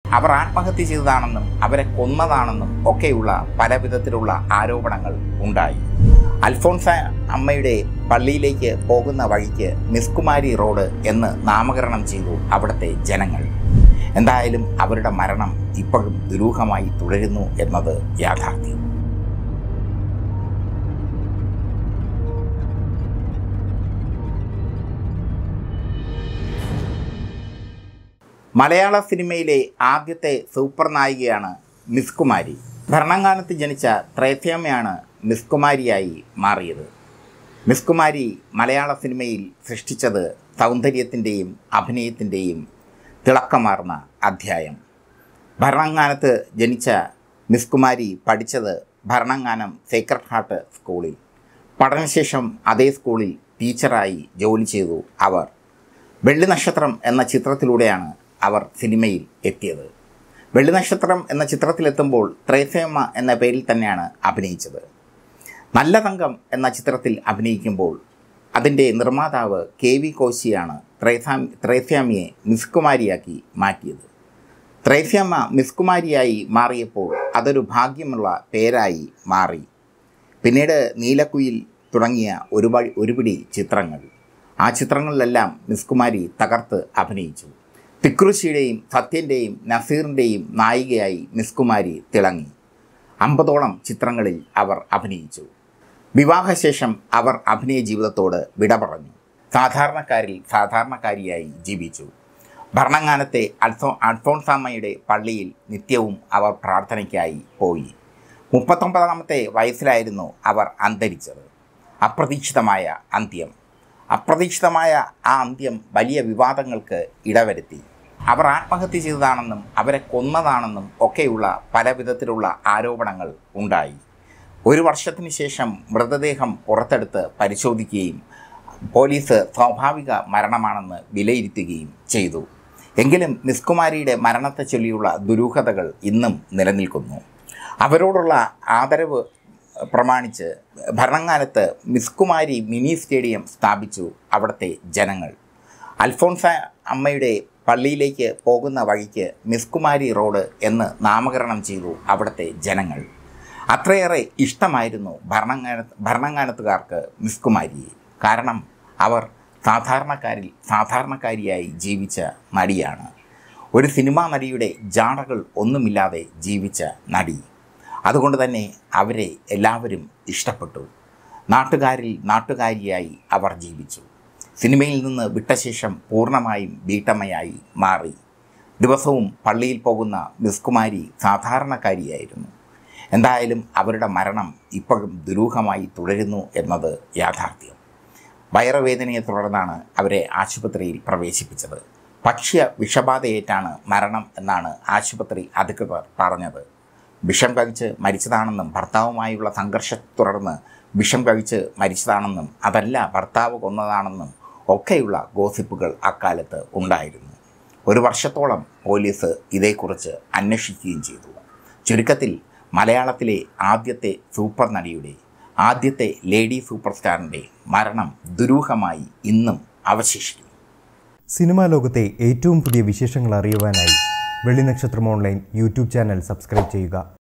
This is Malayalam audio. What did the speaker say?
അവർ ആത്മഹത്യ ചെയ്തതാണെന്നും അവരെ കൊന്നതാണെന്നും ഒക്കെയുള്ള പല വിധത്തിലുള്ള ആരോപണങ്ങൾ ഉണ്ടായി അൽഫോൺസ അമ്മയുടെ പള്ളിയിലേക്ക് പോകുന്ന വഴിക്ക് മിസ് കുമാരി റോഡ് എന്ന് നാമകരണം ചെയ്തു അവിടുത്തെ ജനങ്ങൾ എന്തായാലും അവരുടെ മരണം ഇപ്പോഴും ദുരൂഹമായി തുടരുന്നു എന്നത് യാഥാർത്ഥ്യം മലയാള സിനിമയിലെ ആദ്യത്തെ സൂപ്പർ നായികയാണ് മിസ് കുമാരി ഭരണങ്ങാനത്ത് ജനിച്ച ത്രേസ്യാമ്മയാണ് മിസ് കുമാരിയായി മാറിയത് മിസ് കുമാരി മലയാള സിനിമയിൽ സൃഷ്ടിച്ചത് സൗന്ദര്യത്തിൻ്റെയും അഭിനയത്തിൻ്റെയും തിളക്കമാർന്ന അധ്യായം ഭരണങ്ങാനത്ത് ജനിച്ച മിസ് കുമാരി പഠിച്ചത് ഭരണങ്ങാനം സേക്രഡ് ഹാർട്ട് സ്കൂളിൽ പഠനശേഷം അതേ സ്കൂളിൽ ടീച്ചറായി ജോലി ചെയ്തു അവർ വെള്ളി നക്ഷത്രം എന്ന ചിത്രത്തിലൂടെയാണ് അവർ സിനിമയിൽ എത്തിയത് വെള്ളി നക്ഷത്രം എന്ന ചിത്രത്തിലെത്തുമ്പോൾ ത്രേസയമ്മ എന്ന പേരിൽ തന്നെയാണ് അഭിനയിച്ചത് നല്ല തങ്കം എന്ന ചിത്രത്തിൽ അഭിനയിക്കുമ്പോൾ അതിൻ്റെ നിർമ്മാതാവ് കെ വി കോശിയാണ് ത്രേസാം ത്രേസ്യാമിയെ മിസ് കുമാരിയാക്കി മാറ്റിയത് ത്രേസ്യാമ്മ മിസ് കുമാരിയായി മാറിയപ്പോൾ അതൊരു ഭാഗ്യമുള്ള പേരായി മാറി പിന്നീട് നീലക്കുയിൽ തുടങ്ങിയ ഒരുപാട് ഒരുപിടി ചിത്രങ്ങൾ ആ ചിത്രങ്ങളിലെല്ലാം മിസ് കുമാരി തകർത്ത് അഭിനയിച്ചു തിക്രുശിയുടെയും സത്യൻ്റെയും നസീറിൻ്റെയും നായികയായി മിസ് കുമാരി തിളങ്ങി അമ്പതോളം ചിത്രങ്ങളിൽ അവർ അഭിനയിച്ചു വിവാഹശേഷം അവർ അഭിനയ ജീവിതത്തോട് വിട പറഞ്ഞു സാധാരണക്കാരിൽ സാധാരണക്കാരിയായി ജീവിച്ചു ഭരണങ്ങാനത്തെ അൽഫോ അൽഫോൺസാമ്മയുടെ പള്ളിയിൽ നിത്യവും അവർ പ്രാർത്ഥനയ്ക്കായി പോയി മുപ്പത്തൊമ്പതാമത്തെ വയസ്സിലായിരുന്നു അവർ അന്തരിച്ചത് അപ്രതീക്ഷിതമായ അന്ത്യം അപ്രതീക്ഷിതമായ ആ അന്ത്യം വലിയ വിവാദങ്ങൾക്ക് ഇടവരുത്തി അവർ ആത്മഹത്യ ചെയ്തതാണെന്നും അവരെ കൊന്നതാണെന്നും ഒക്കെയുള്ള പല വിധത്തിലുള്ള ആരോപണങ്ങൾ ഉണ്ടായി ഒരു വർഷത്തിന് ശേഷം മൃതദേഹം പുറത്തെടുത്ത് പരിശോധിക്കുകയും പോലീസ് സ്വാഭാവിക മരണമാണെന്ന് വിലയിരുത്തുകയും ചെയ്തു എങ്കിലും മിസ് കുമാരിയുടെ മരണത്തെ ചൊല്ലിയുള്ള ദുരൂഹതകൾ ഇന്നും നിലനിൽക്കുന്നു അവരോടുള്ള ആദരവ് പ്രമാണിച്ച് ഭരണങ്ങാലത്ത് മിസ് കുമാരി മിനി സ്റ്റേഡിയം സ്ഥാപിച്ചു അവിടുത്തെ ജനങ്ങൾ അൽഫോൺസ അമ്മയുടെ പള്ളിയിലേക്ക് പോകുന്ന വഴിക്ക് മിസ് കുമാരി റോഡ് എന്ന് നാമകരണം ചെയ്തു അവിടുത്തെ ജനങ്ങൾ അത്രയേറെ ഇഷ്ടമായിരുന്നു ഭരണങ്ങാന ഭരണങ്ങാനത്തുകാർക്ക് മിസ് കുമാരിയെ കാരണം അവർ സാധാരണക്കാരിൽ സാധാരണക്കാരിയായി ജീവിച്ച നടിയാണ് ഒരു സിനിമാ നടിയുടെ ജാടകൾ ഒന്നുമില്ലാതെ ജീവിച്ച നടി അതുകൊണ്ട് തന്നെ അവരെ എല്ലാവരും ഇഷ്ടപ്പെട്ടു നാട്ടുകാരിൽ നാട്ടുകാരിയായി അവർ ജീവിച്ചു സിനിമയിൽ നിന്ന് വിട്ട ശേഷം പൂർണ്ണമായും വീട്ടമ്മയായി മാറി ദിവസവും പള്ളിയിൽ പോകുന്ന മിസ് കുമാരി സാധാരണക്കാരിയായിരുന്നു എന്തായാലും അവരുടെ മരണം ഇപ്പോഴും ദുരൂഹമായി തുടരുന്നു എന്നത് യാഥാർത്ഥ്യം വയറുവേദനയെ തുടർന്നാണ് അവരെ ആശുപത്രിയിൽ പ്രവേശിപ്പിച്ചത് ഭക്ഷ്യ വിഷബാധയേറ്റാണ് മരണം എന്നാണ് ആശുപത്രി അധികൃതർ പറഞ്ഞത് വിഷം കഴിച്ച് മരിച്ചതാണെന്നും ഭർത്താവുമായുള്ള സംഘർഷത്തെ തുടർന്ന് വിഷം കഴിച്ച് മരിച്ചതാണെന്നും അതല്ല ഭർത്താവ് കൊന്നതാണെന്നും ഒക്കെയുള്ള ഗോസിപ്പുകൾ അക്കാലത്ത് ഉണ്ടായിരുന്നു ഒരു വർഷത്തോളം പോലീസ് ഇതേക്കുറിച്ച് അന്വേഷിക്കുകയും ചെയ്തു ചുരുക്കത്തിൽ മലയാളത്തിലെ ആദ്യത്തെ സൂപ്പർ നടിയുടെ ആദ്യത്തെ ലേഡി സൂപ്പർ സ്റ്റാറിൻ്റെ മരണം ദുരൂഹമായി ഇന്നും അവശേഷിക്കുന്നു സിനിമാ ലോകത്തെ ഏറ്റവും പുതിയ വിശേഷങ്ങൾ അറിയുവാനായി Vellinakshatram online YouTube channel subscribe ചെയ്യുക